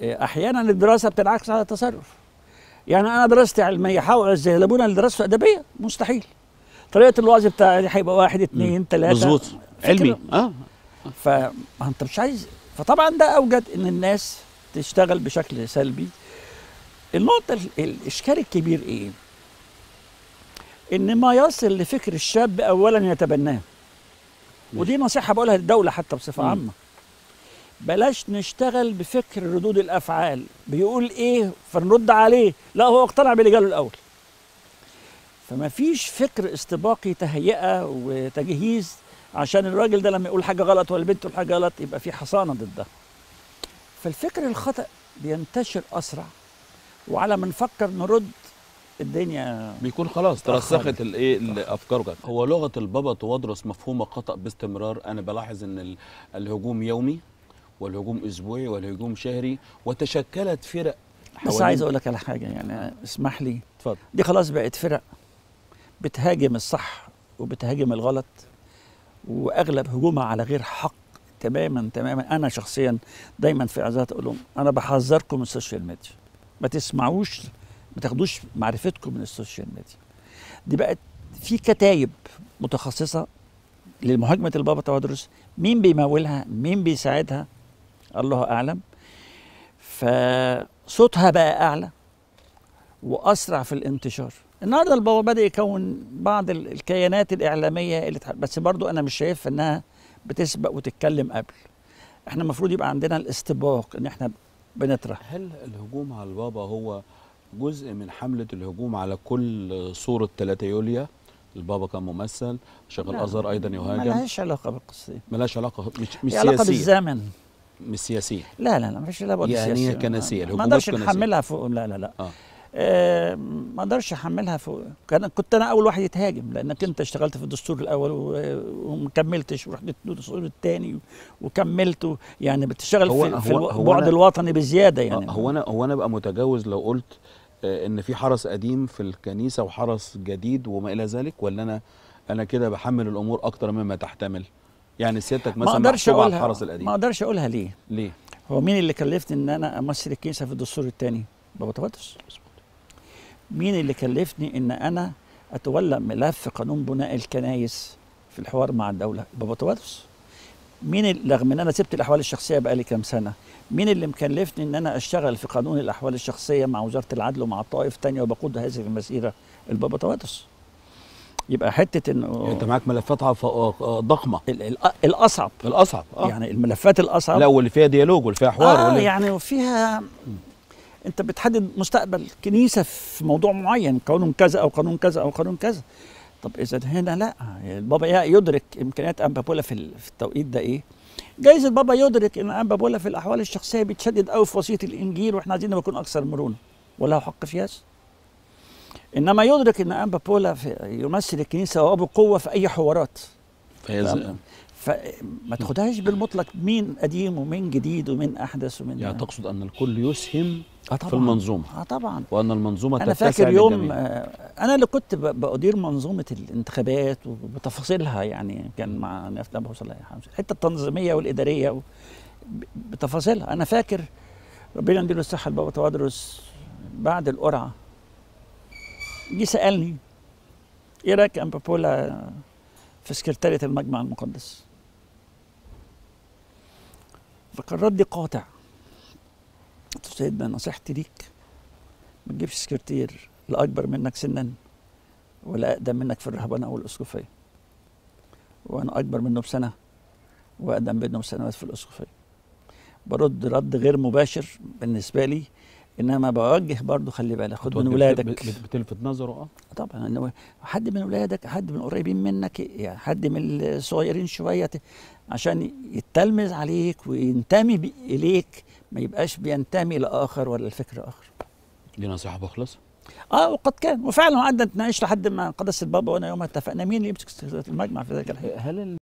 احيانا الدراسه بتنعكس على التصرف يعني انا دراستي علميه حاول الزهلبون اللي دراسته ادبيه مستحيل طريقه الوعظ بتاعي هيبقى واحد اثنين ثلاثه مظبوط علمي اه فانت مش عايز فطبعا ده اوجد ان الناس تشتغل بشكل سلبي النقطه ال- الاشكال الكبير ايه ان ما يصل لفكر الشاب اولا يتبناه ودي نصيحه بقولها للدوله حتى بصفه مم. عامه بلاش نشتغل بفكر ردود الافعال بيقول ايه فنرد عليه لا هو اقتنع باللي قاله الاول فما فيش فكر استباقي تهيئه وتجهيز عشان الراجل ده لما يقول حاجه غلط ولا البنت تقول حاجه غلط يبقى في حصانه ضدها فالفكر الخطا بينتشر اسرع وعلى ما نفكر نرد الدنيا بيكون خلاص اتأخرت. ترسخت الايه الافكار جت هو لغه البابا تودرس مفهومه خطا باستمرار انا بلاحظ ان ال- الهجوم يومي والهجوم اسبوعي والهجوم شهري وتشكلت فرق بس حوالين- عايز اقول لك على حاجه يعني اسمح لي اتفضل دي خلاص بقت فرق بتهاجم الصح وبتهاجم الغلط واغلب هجومها على غير حق تماما تماما انا شخصيا دايما في اعزائي اقول لهم انا بحذركم من السوشيال ميديا ما تسمعوش ما تاخدوش معرفتكم من السوشيال ميديا دي بقت في كتايب متخصصه لمهاجمه البابا تودرس مين بيمولها مين بيساعدها الله اعلم فصوتها بقى اعلى واسرع في الانتشار النهارده البابا بدا يكون بعض ال- الكيانات الاعلاميه اللي تح- بس برضو انا مش شايف انها بتسبق وتتكلم قبل احنا المفروض يبقى عندنا الاستباق ان احنا بنطرح هل الهجوم على البابا هو جزء من حمله الهجوم على كل صوره 3 يوليو البابا كان ممثل شيخ لا، الازهر ايضا ما يهاجم لهاش علاقه بالقصه دي ملهاش علاقه مش مش هي علاقه سياسيه بالزمن مش سياسيه لا لا لا مفيش علاقه يعني هي بالسياسة. كنسية، ما الهجومات اقدرش كنسية. نحملها فوق لا لا لا اه آه، ما اقدرش احملها فوق كان كنت انا اول واحد يتهاجم لانك انت اشتغلت في الدستور الاول و- وما كملتش ورحت الدستور الثاني وكملت يعني بتشتغل هو- في, في هو- هو البعد أنا- الوطني بزياده يعني آه، هو انا هو انا بقى متجاوز لو قلت آه، ان في حرس قديم في الكنيسه وحرس جديد وما الى ذلك ولا انا انا كده بحمل الامور اكتر مما تحتمل يعني سيادتك ما مثلا اقدرش محسوب على اقولها الحرس ما القديم اقدرش اقولها ليه ليه هو مين اللي كلفني ان انا امثل الكنيسه في الدستور الثاني بابا تبطس مين اللي كلفني ان انا اتولى ملف قانون بناء الكنايس في الحوار مع الدوله بابا تبطس مين اللي رغم ان انا سبت الاحوال الشخصيه بقالي كام سنه مين اللي مكلفني ان انا اشتغل في قانون الاحوال الشخصيه مع وزاره العدل ومع الطوائف الثانيه وبقود هذه المسيره البابا تبطس يبقى حته انه يعني انت معاك ملفات عف- آه، آه، ضخمه ال- ال- الاصعب الاصعب اه يعني الملفات الاصعب لا واللي فيها ديالوج واللي فيها حوار آه واللي يعني وفيها انت بتحدد مستقبل كنيسه في موضوع معين قانون كذا او قانون كذا او قانون كذا طب اذا هنا لا يعني البابا يا- يدرك امكانيات انبا بولا في ال- في التوقيت ده ايه جايز البابا يدرك ان انبا بولا في الاحوال الشخصيه بيتشدد قوي في وصيه الانجيل واحنا عايزين نكون اكثر مرونه وله حق في هذا انما يدرك ان انبا بولا في يمثل الكنيسه وبقوه في اي حوارات فهي فاهم؟ فما تاخدهاش بالمطلق مين قديم ومين جديد ومين احدث ومين يعني تقصد ان الكل يسهم آه في المنظومه اه طبعا وان المنظومه انا تتسع فاكر يوم للجميع. آه، انا اللي كنت ب- بأدير منظومه الانتخابات وبتفاصيلها يعني كان مع نفت ابو صلاح حمزه الحته التنظيميه والاداريه و- ب- بتفاصيلها انا فاكر ربنا يديله الصحه البابا توادرس بعد القرعه جه سالني ايه رايك يا بابولا في سكرتاريه المجمع المقدس فكان ردي قاطع قلت له سيدنا نصيحتي ليك ما تجيبش سكرتير لا اكبر منك سنا ولا اقدم منك في الرهبنه او الاسقفيه وانا اكبر منه بسنه واقدم منه بسنوات في الاسقفيه برد رد غير مباشر بالنسبه لي انما بوجه برضه خلي بالك خد من بت- ولادك بت- بت- بتلفت نظره اه طبعا إنه حد من ولادك حد من قريبين منك يعني حد من الصغيرين شويه ت- عشان يتلمذ عليك وينتمي ب- اليك ما يبقاش بينتمي لاخر ولا لفكر اخر دي نصيحه بخلص اه وقد كان وفعلا قعدنا نتناقش لحد ما قدس البابا وانا يوم اتفقنا مين اللي يمسك المجمع في ذلك الحين هل